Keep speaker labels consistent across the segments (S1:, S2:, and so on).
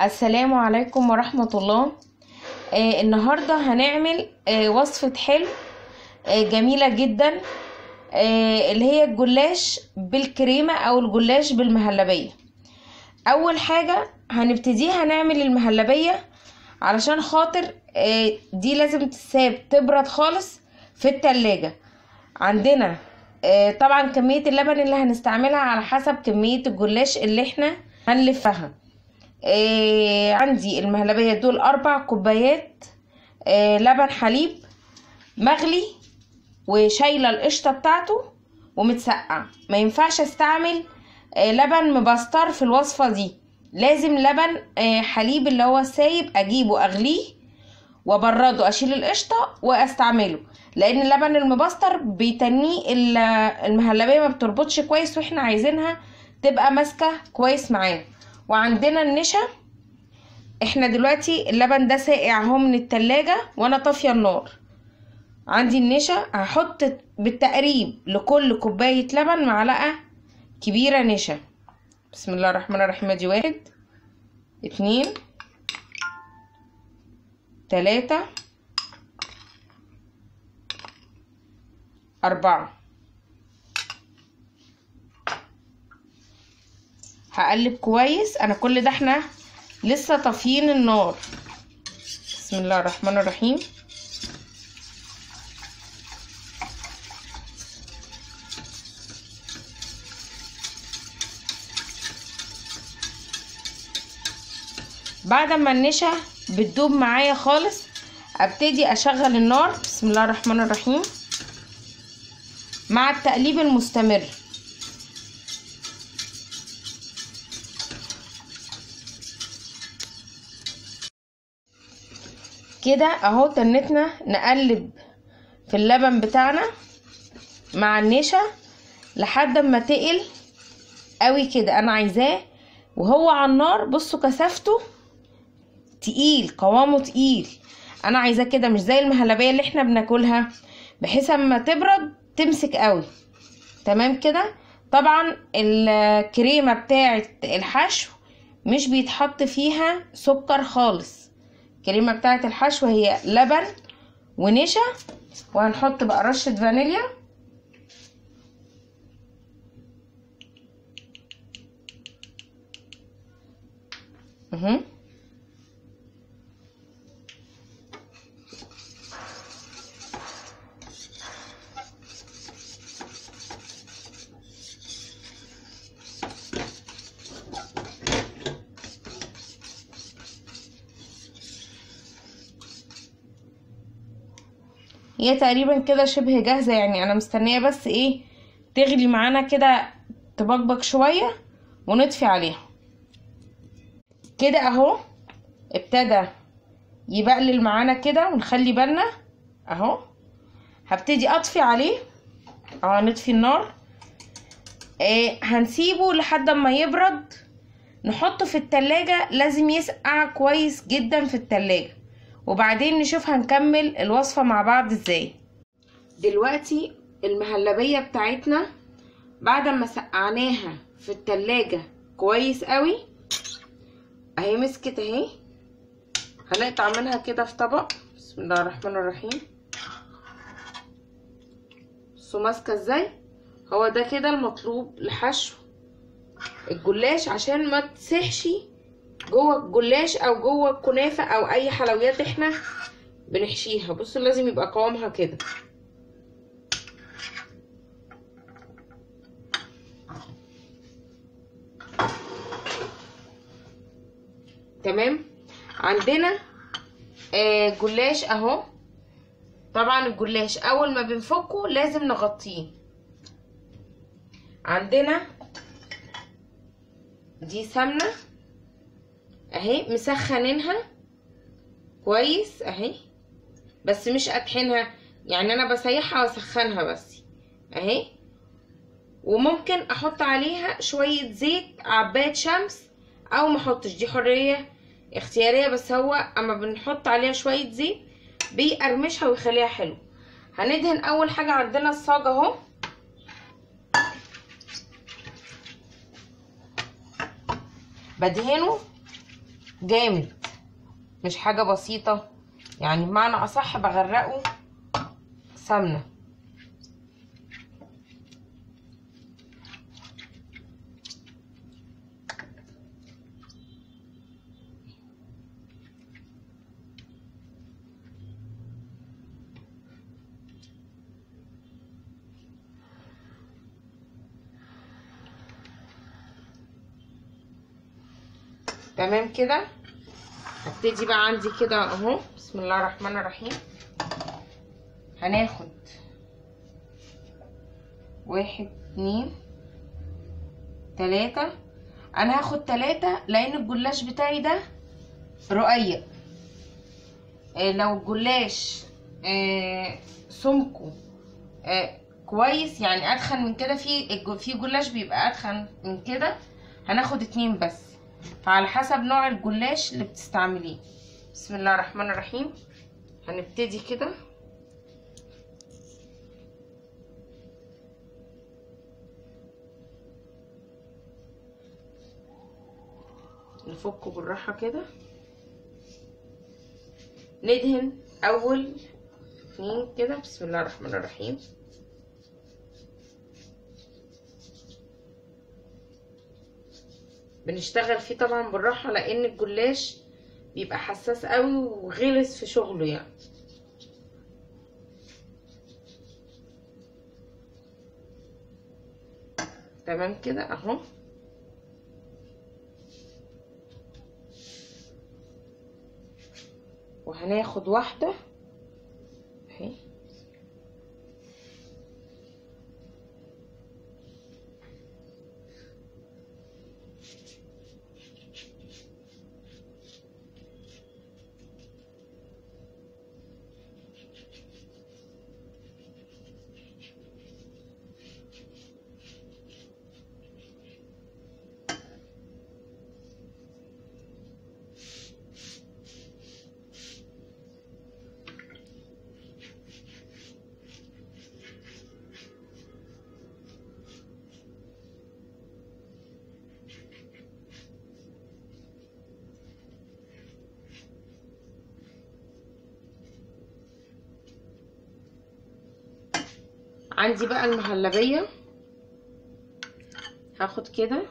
S1: السلام عليكم ورحمة الله آه النهاردة هنعمل آه وصفة حلو آه جميلة جدا آه اللي هي الجلاش بالكريمة او الجلاش بالمهلبية اول حاجة هنبتديها نعمل المهلبية علشان خاطر آه دي لازم تتساب تبرد خالص في التلاجة عندنا آه طبعا كمية اللبن اللي هنستعملها على حسب كمية الجلاش اللي احنا هنلفها آه عندي المهلبية دول أربع كوبايات آه لبن حليب مغلي وشايلة القشطة بتاعته ومتسقع ما ينفعش استعمل آه لبن مبستر في الوصفة دي لازم لبن آه حليب اللي هو سايب اجيبه اغليه وابرده اشيل القشطة واستعمله لان اللبن المبستر بيتنيه المهلبية ما بتربطش كويس واحنا عايزينها تبقى ماسكة كويس معانا وعندنا النشا احنا دلوقتي اللبن ده ساقع اهو من التلاجة وانا طافية النار عندي النشا هحط بالتقريب لكل كوباية لبن معلقة كبيرة نشا بسم الله الرحمن الرحيم ادي واحد اتنين تلاتة أربعة هقلب كويس انا كل ده احنا لسه طافيين النار بسم الله الرحمن الرحيم بعد ما النشا بتدوب معايا خالص ابتدي اشغل النار بسم الله الرحمن الرحيم مع التقليب المستمر كده اهو تنتنا نقلب في اللبن بتاعنا مع النشا لحد ما تقل قوي كده انا عايزاه وهو على النار بصوا كثافته تقيل قوامه تقيل انا عايزاه كده مش زي المهلبيه اللي احنا بناكلها بحيث اما تبرد تمسك قوي تمام كده طبعا الكريمه بتاعه الحشو مش بيتحط فيها سكر خالص الكريمه بتاعه الحشو هي لبن ونشا وهنحط بقى رشه فانيليا اهو هي تقريبا كده شبه جاهزة يعني انا مستنية بس ايه تغلي معانا كده تبقبق شوية ونطفي عليها كده اهو ابتدى يبقلل معانا كده ونخلي بالنا اهو هبتدي اطفي عليه اه نطفي النار آه هنسيبه لحد ما يبرد نحطه في التلاجة لازم يسقع كويس جدا في التلاجة وبعدين نشوف هنكمل الوصفة مع بعض ازاي دلوقتي المهلبية بتاعتنا بعد ما سقعناها في التلاجة كويس قوي اهي مسكت اهي هنقطع منها كده في طبق بسم الله الرحمن الرحيم بصوا ماسكه ازاي هو ده كده المطلوب لحشو الجلاش عشان ما تسحش جوه الجلاش او جوه الكنافه او اي حلويات احنا بنحشيها بصوا لازم يبقى قوامها كده تمام عندنا آه جلاش اهو طبعا الجلاش اول ما بنفكه لازم نغطيه عندنا دي سمنه اهي مسخنينها كويس اهي بس مش قاتحينها يعني انا بسيحها واسخنها بس اهي وممكن احط عليها شويه زيت عباد شمس او ما احطش دي حريه اختياريه بس هو اما بنحط عليها شويه زيت بيقرمشها ويخليها حلو هندهن اول حاجه عندنا الصاج اهو بدهنه جامد مش حاجة بسيطة يعني بمعنى أصح بغرقه سمنة تمام كده هبتدي بقى عندي كده اهو بسم الله الرحمن الرحيم هناخد واحد اتنين تلاتة انا هاخد تلاتة لان الجلاش بتاعي ده رقيق آه لو الجلاش آه سمكه آه كويس يعني ادخن من كده في الج- في جلاش بيبقى ادخن من كده هناخد اتنين بس فعلى حسب نوع الجلاش اللي بتستعمليه بسم الله الرحمن الرحيم هنبتدي كده نفكه بالراحة كده ندهن أول اتنين كده بسم الله الرحمن الرحيم بنشتغل فيه طبعا بالراحة لأن الجلاش بيبقى حساس قوي وغلس في شغله يعني تمام كده اهو وهناخد واحدة اهي عندي بقى المهلبية هاخد كده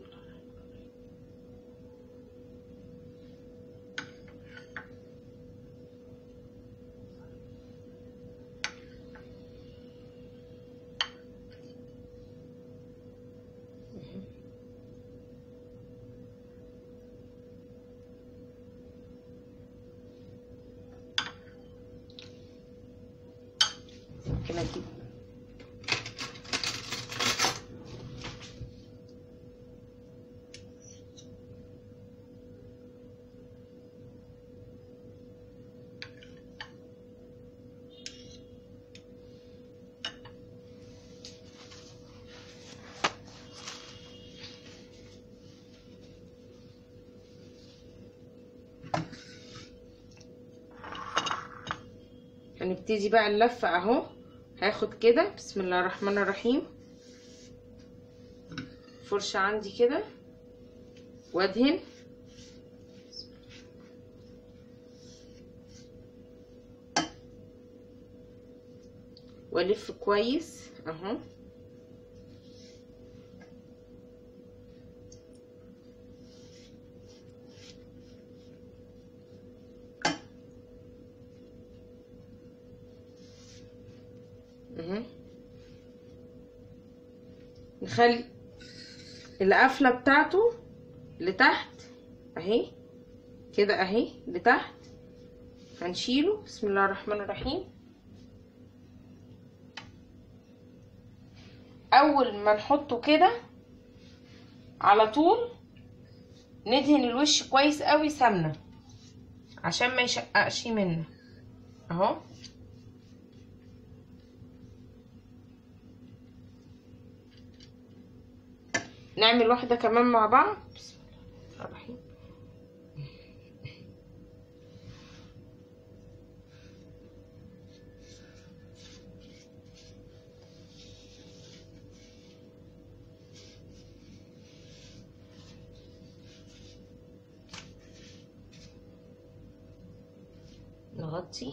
S1: كده اجيب هنبتدي بقى اللفة اهو هاخد كده بسم الله الرحمن الرحيم فرشة عندي كده وادهن والف كويس اهو اهو نخلي القفلة بتاعته لتحت اهي كده اهي لتحت هنشيله بسم الله الرحمن الرحيم اول ما نحطه كده على طول ندهن الوش كويس قوي سمنه عشان ما يشققش منا اهو نعمل واحدة كمان مع بعض بسم الله الرحمن الرحيم نغطي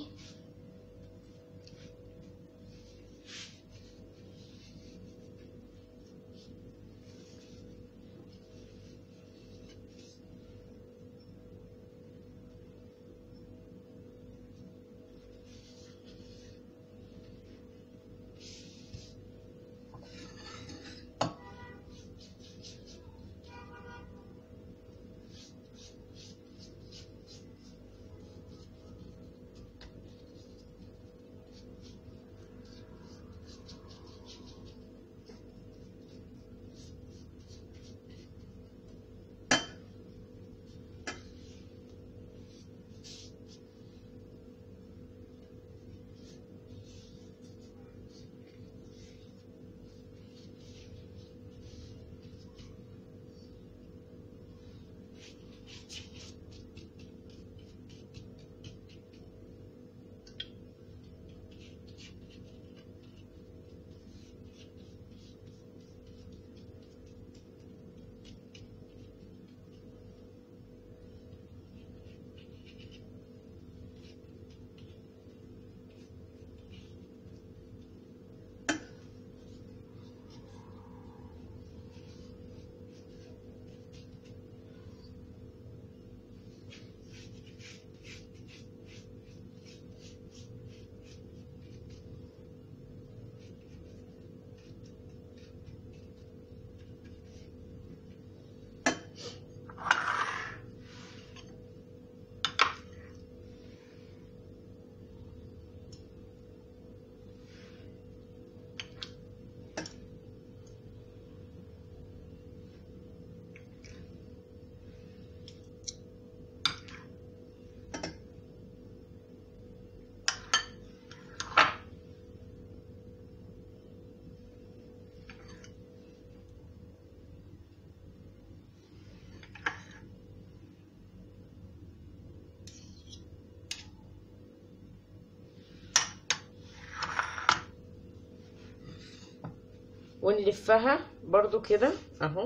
S1: ونلفها برضو كده اهو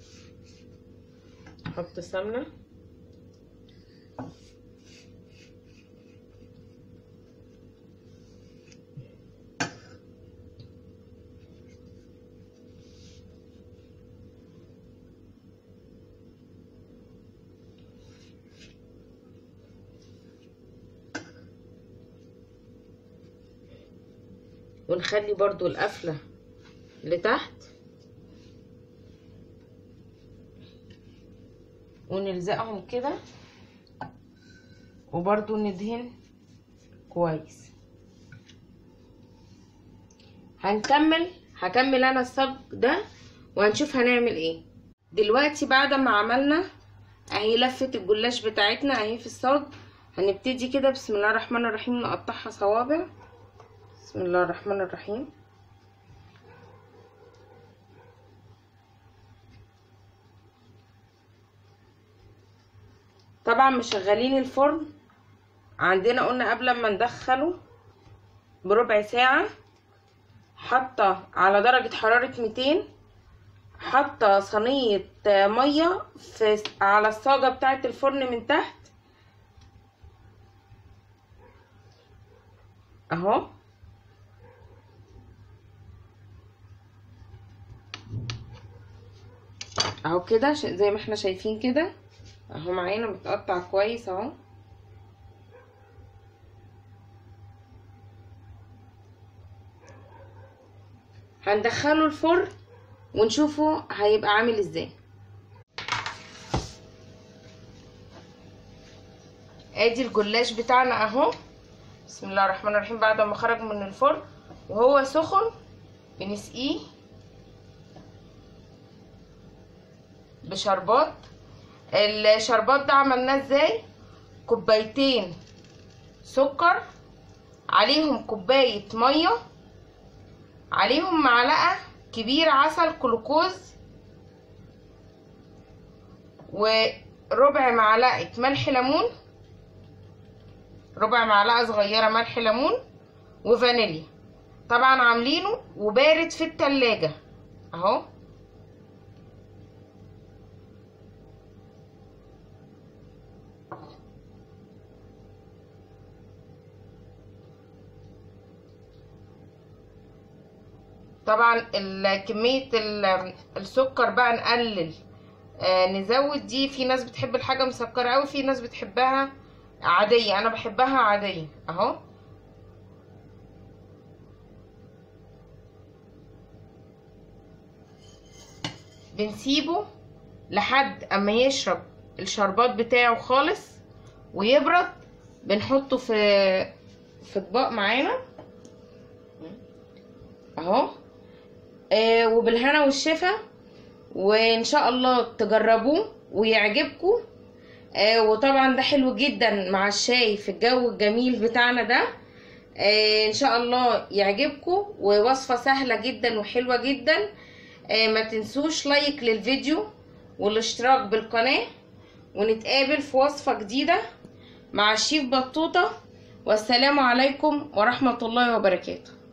S1: نحط سمنة ونخلي برضو القفلة لتحت ونلزقهم كده وبرضو ندهن كويس هنكمل هكمل انا الصب ده وهنشوف هنعمل ايه دلوقتي بعد ما عملنا اهي لفة الجلاش بتاعتنا اهي في الصاج هنبتدي كده بسم الله الرحمن الرحيم نقطعها صوابع بسم الله الرحمن الرحيم طبعا مشغلين الفرن عندنا قلنا قبل ما ندخله بربع ساعة حاطة على درجة حرارة 200 حاطة صينية مية في على الصاجة بتاعة الفرن من تحت اهو اهو كده زي ما احنا شايفين كده اهو معانا متقطع كويس اهو هندخله الفرن ونشوفه هيبقى عامل ازاي ادي الجلاش بتاعنا اهو بسم الله الرحمن الرحيم بعد ما خرج من الفرن وهو سخن بنسقيه بشربات الشربات ده عملناه ازاي كوبايتين سكر عليهم كوباية مية عليهم معلقة كبيرة عسل جلوكوز وربع معلقة ملح ليمون ربع معلقة صغيرة ملح ليمون وفانيليا طبعا عاملينه وبارد في التلاجة اهو طبعا ال- كمية ال- السكر بقى نقلل آه نزود دي في ناس بتحب الحاجة مسكرة قوي في ناس بتحبها عادية انا بحبها عادية اهو بنسيبه لحد اما يشرب الشربات بتاعه خالص ويبرد بنحطه في في اطباق معانا اهو آه وبالهنا والشفا وان شاء الله تجربوه ويعجبكم آه وطبعا ده حلو جدا مع الشاي في الجو الجميل بتاعنا ده آه ان شاء الله يعجبكم ووصفة سهلة جدا وحلوة جدا آه ما تنسوش لايك للفيديو والاشتراك بالقناة ونتقابل في وصفة جديدة مع الشيف بطوطة والسلام عليكم ورحمة الله وبركاته